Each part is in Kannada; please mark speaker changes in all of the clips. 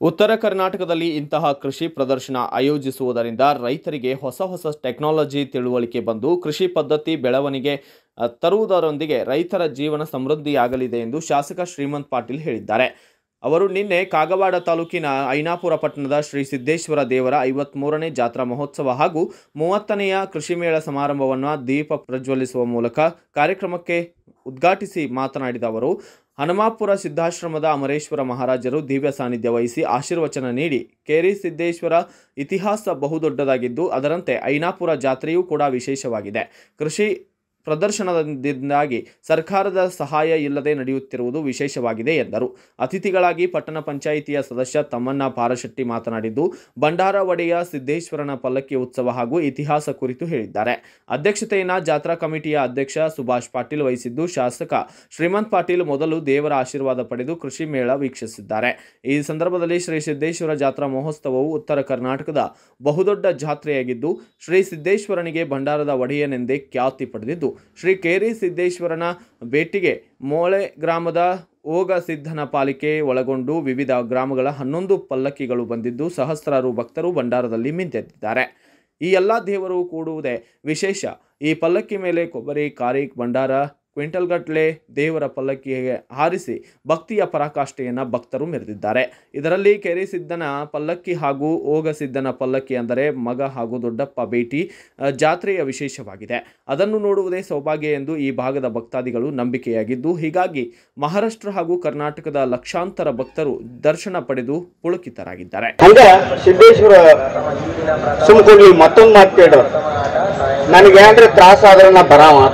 Speaker 1: ಉತ್ತರ ಕರ್ನಾಟಕದಲ್ಲಿ ಇಂತಹ ಕೃಷಿ ಪ್ರದರ್ಶನ ಆಯೋಜಿಸುವುದರಿಂದ ರೈತರಿಗೆ ಹೊಸ ಹೊಸ ಟೆಕ್ನಾಲಜಿ ತಿಳುವಳಿಕೆ ಬಂದು ಕೃಷಿ ಪದ್ಧತಿ ಬೆಳವಣಿಗೆ ಅ, ತರುವುದರೊಂದಿಗೆ ರೈತರ ಜೀವನ ಸಮೃದ್ಧಿಯಾಗಲಿದೆ ಎಂದು ಶಾಸಕ ಶ್ರೀಮಂತ್ ಪಾಟೀಲ್ ಹೇಳಿದ್ದಾರೆ ಅವರು ನಿನ್ನೆ ಕಾಗವಾಡ ತಾಲೂಕಿನ ಐನಾಪುರ ಪಟ್ಟಣದ ಶ್ರೀ ಸಿದ್ದೇಶ್ವರ ದೇವರ ಐವತ್ಮೂರನೇ ಜಾತ್ರಾ ಮಹೋತ್ಸವ ಹಾಗೂ ಮೂವತ್ತನೆಯ ಕೃಷಿ ಮೇಳ ಸಮಾರಂಭವನ್ನು ದೀಪ ಪ್ರಜ್ವಲಿಸುವ ಮೂಲಕ ಕಾರ್ಯಕ್ರಮಕ್ಕೆ ಉದ್ಘಾಟಿಸಿ ಮಾತನಾಡಿದ ಅವರು ಹನುಮಾಪುರ ಸಿದ್ಧಾಶ್ರಮದ ಅಮರೇಶ್ವರ ಮಹಾರಾಜರು ದಿವ್ಯ ಸಾನ್ನಿಧ್ಯ ವಹಿಸಿ ಆಶೀರ್ವಚನ ನೀಡಿ ಕೇರಿ ಸಿದ್ದೇಶ್ವರ ಇತಿಹಾಸ ಬಹುದೊಡ್ಡದಾಗಿದ್ದು ಅದರಂತೆ ಐನಾಪುರ ಜಾತ್ರೆಯೂ ಕೂಡ ವಿಶೇಷವಾಗಿದೆ ಕೃಷಿ ಪ್ರದರ್ಶನದಿಂದಾಗಿ ಸರ್ಕಾರದ ಸಹಾಯ ಇಲ್ಲದೆ ನಡೆಯುತ್ತಿರುವುದು ವಿಶೇಷವಾಗಿದೆ ಎಂದರು ಅತಿಥಿಗಳಾಗಿ ಪಟ್ಟಣ ಪಂಚಾಯಿತಿಯ ಸದಸ್ಯ ತಮ್ಮಣ್ಣ ಪಾರಶೆಟ್ಟಿ ಮಾತನಾಡಿದ್ದು ಭಂಡಾರ ಒಡೆಯ ಸಿದ್ದೇಶ್ವರನ ಪಲ್ಲಕ್ಕಿ ಉತ್ಸವ ಹಾಗೂ ಇತಿಹಾಸ ಕುರಿತು ಹೇಳಿದ್ದಾರೆ ಅಧ್ಯಕ್ಷತೆಯನ್ನು ಜಾತ್ರಾ ಕಮಿಟಿಯ ಅಧ್ಯಕ್ಷ ಸುಭಾಷ್ ಪಾಟೀಲ್ ವಹಿಸಿದ್ದು ಶಾಸಕ ಶ್ರೀಮಂತ್ ಪಾಟೀಲ್ ಮೊದಲು ದೇವರ ಆಶೀರ್ವಾದ ಪಡೆದು ಕೃಷಿ ಮೇಳ ವೀಕ್ಷಿಸಿದ್ದಾರೆ ಈ ಸಂದರ್ಭದಲ್ಲಿ ಶ್ರೀ ಸಿದ್ದೇಶ್ವರ ಜಾತ್ರಾ ಮಹೋತ್ಸವವು ಉತ್ತರ ಕರ್ನಾಟಕದ ಬಹುದೊಡ್ಡ ಜಾತ್ರೆಯಾಗಿದ್ದು ಶ್ರೀ ಸಿದ್ದೇಶ್ವರನಿಗೆ ಭಂಡಾರದ ಒಡೆಯನೆಂದೇ ಖ್ಯಾತಿ ಪಡೆದಿದ್ದು ಶ್ರೀ ಕೇರಿ ಸಿದ್ದೇಶ್ವರನ ಭೇಟಿಗೆ ಮೋಳೆ ಗ್ರಾಮದ ಓಗ ಸಿದ್ಧನ ಪಾಲಿಕೆ ಒಳಗೊಂಡು ವಿವಿಧ ಗ್ರಾಮಗಳ ಹನ್ನೊಂದು ಪಲ್ಲಕ್ಕಿಗಳು ಬಂದಿದ್ದು ಸಹಸ್ರಾರು ಭಕ್ತರು ಭಂಡಾರದಲ್ಲಿ ಮಿಂದೆದ್ದಿದ್ದಾರೆ ಈ ಎಲ್ಲ ದೇವರು ಕೂಡುವುದೇ ವಿಶೇಷ ಈ ಪಲ್ಲಕ್ಕಿ ಮೇಲೆ ಕೊಬ್ಬರಿ ಕಾರಿ ಭಂಡಾರ ಕ್ವಿಂಟಲ್ಗಟ್ಟಲೆ ದೇವರ ಪಲ್ಲಕ್ಕಿಗೆ ಹಾರಿಸಿ ಭಕ್ತಿಯ ಪರಾಕಾಷ್ಠೆಯನ್ನು ಭಕ್ತರು ಮೆರೆದಿದ್ದಾರೆ ಇದರಲ್ಲಿ ಕೆರೆ ಸಿದ್ದನ ಪಲ್ಲಕ್ಕಿ ಹಾಗೂ ಓಗ ಸಿದ್ದನ ಪಲ್ಲಕ್ಕಿ ಅಂದರೆ ಮಗ ಹಾಗೂ ದೊಡ್ಡಪ್ಪ ಭೇಟಿ ಆ, ಜಾತ್ರೆಯ ವಿಶೇಷವಾಗಿದೆ ಅದನ್ನು ನೋಡುವುದೇ ಸೌಭಾಗ್ಯ ಎಂದು ಈ ಭಾಗದ ಭಕ್ತಾದಿಗಳು ನಂಬಿಕೆಯಾಗಿದ್ದು ಹೀಗಾಗಿ ಮಹಾರಾಷ್ಟ್ರ ಹಾಗೂ ಕರ್ನಾಟಕದ ಲಕ್ಷಾಂತರ ಭಕ್ತರು ದರ್ಶನ ಪಡೆದು ಪುಳಕಿತರಾಗಿದ್ದಾರೆ
Speaker 2: ಹಂಗ ಸಿದ್ದೇಶ್ವರ ಸುಮ್ಕೊಂಡ್ಲಿ ಮತ್ತೊಂದ್ ಮಾತು ಕೇಳ್ರ ನನಗೆ ಏನ್ರಿ ತ್ರಾಸ ಆದ್ರೆ ನಾ ಬರಾವ ಅಂತ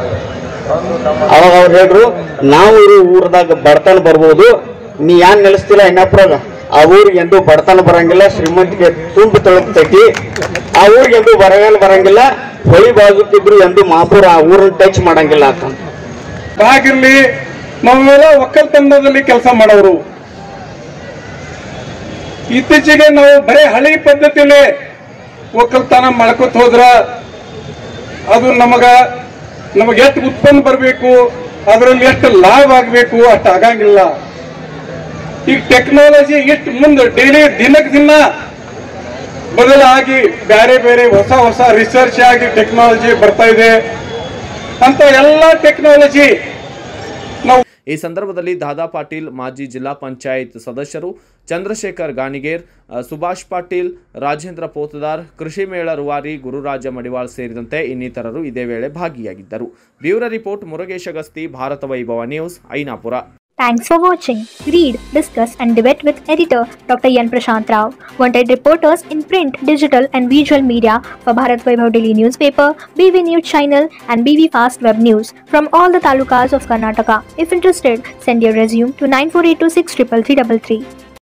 Speaker 2: ಅವಾಗ ಅವ್ರು ಹೇಳ್ರು ನಾವು ಇರೋ ಊರದಾಗ ಬಡತನ ಬರ್ಬೋದು ನೀ ಯಾನ್ ನೆಲೆಸ್ತಿಲ್ಲ ಇನ್ನಪ್ರಾಗ ಆ ಊರಿಗೆ ಎಂದೂ ಬಡತನ ಬರಂಗಿಲ್ಲ ಶ್ರೀಮಂತಿಗೆ ತುಂಬಿ ತೊಳಗ್ತೈತಿ ಆ ಊರಿಗೆ ಎಂದೂ ಬರಗಾಲ ಬರಂಗಿಲ್ಲ ಹೊಳಿ ಬಾಜುಕಿದ್ರು ಎಂದೂ ಮಹಾಪುರ ಆ ಊರನ್ನ ಟಚ್ ಮಾಡಂಗಿಲ್ಲ ಅಂತ
Speaker 3: ಹಾಗಿರ್ಲಿ ನಾವೆಲ್ಲ ಒಕ್ಕಲ್ತನದಲ್ಲಿ ಕೆಲಸ ಮಾಡೋರು ಇತ್ತೀಚೆಗೆ ನಾವು ಬರೀ ಹಳಿ ಪದ್ಧತಿಲೇ ಒಕ್ಕಲ್ತನ ಮಾಡ್ಕೊತ ಹೋದ್ರ ಅದು ನಮಗ ನಮಗೆ ಎಷ್ಟು ಉತ್ಪನ್ನ ಬರಬೇಕು ಅದರಲ್ಲಿ ಎಷ್ಟು ಲಾಭ ಆಗಬೇಕು ಅಷ್ಟು ಆಗಂಗಿಲ್ಲ ಈಗ ಟೆಕ್ನಾಲಜಿ ಎಷ್ಟು ಮುಂದೆ ಡೈಲಿ ದಿನಕ್ಕೆ ದಿನ ಬದಲಾಗಿ ಬೇರೆ ಬೇರೆ ಹೊಸ ಹೊಸ ರಿಸರ್ಚ್ ಆಗಿ ಟೆಕ್ನಾಲಜಿ ಬರ್ತಾ ಇದೆ ಅಂತ ಎಲ್ಲ ಟೆಕ್ನಾಲಜಿ ನಾವು
Speaker 1: ಈ ಸಂದರ್ಭದಲ್ಲಿ ದಾದಾ ಪಾಟೀಲ್ ಮಾಜಿ ಜಿಲ್ಲಾ ಪಂಚಾಯತ್ ಸದಸ್ಯರು ಚಂದ್ರಶೇಖರ್ ಗಾಣಿಗೇರ್ ಅ, ಸುಭಾಷ್ ಪಾಟೀಲ್ ರಾಜೇಂದ್ರ ಪೋತದಾರ್ ಕೃಷಿ ಮೇಳ ರೂವಾರಿ ಗುರುರಾಜ ಮಡಿವಾಳ್ ಸೇರಿದಂತೆ ಇನ್ನಿತರರು ಇದೇ ವೇಳೆ ಭಾಗಿಯಾಗಿದ್ದರು bureau report Murugesha Gasti Bharata Vaibhava news Ainapura
Speaker 4: Thanks for watching. Read, discuss, and debate with editor Dr. Yan Prashant Rao. Wanted reporters in print, digital, and visual media for Bharat Vaibhav Daily Newspaper, BV News Channel, and BV Fast Web News from all the talukas of Karnataka. If interested, send your resume to 9482633333.